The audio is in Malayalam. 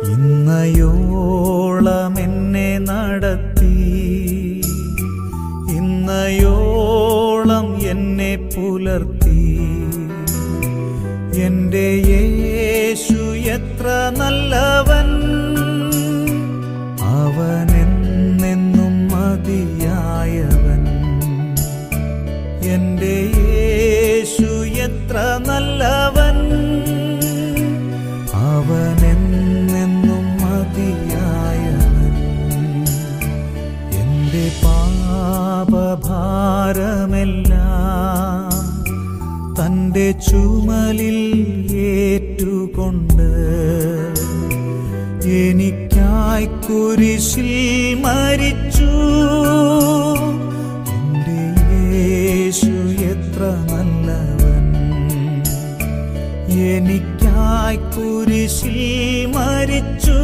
ഇന്നയോളം എന്നെ നടത്തി ഇന്നയോളം എന്നെ പുലർത്തി എന്റെ യേശു എത്ര നല്ലവൻ അവനെന്നെന്നും മതിയായവൻ എന്റെ യേശു എത്ര നല്ലവൻ അവനെന്നെന്നും മതിയായവൻ എന്റെ പാപഭാരമെല്ലാം തന്റെ ചുമലിൽ ഏറ്റുകൊണ്ട് എനിക്കായി കുരിശിൽ മരിച്ചു എന്റെ യേശു എത്ര നല്ലവൻ എനിക്കായി കുരിശിൽ മരിച്ചു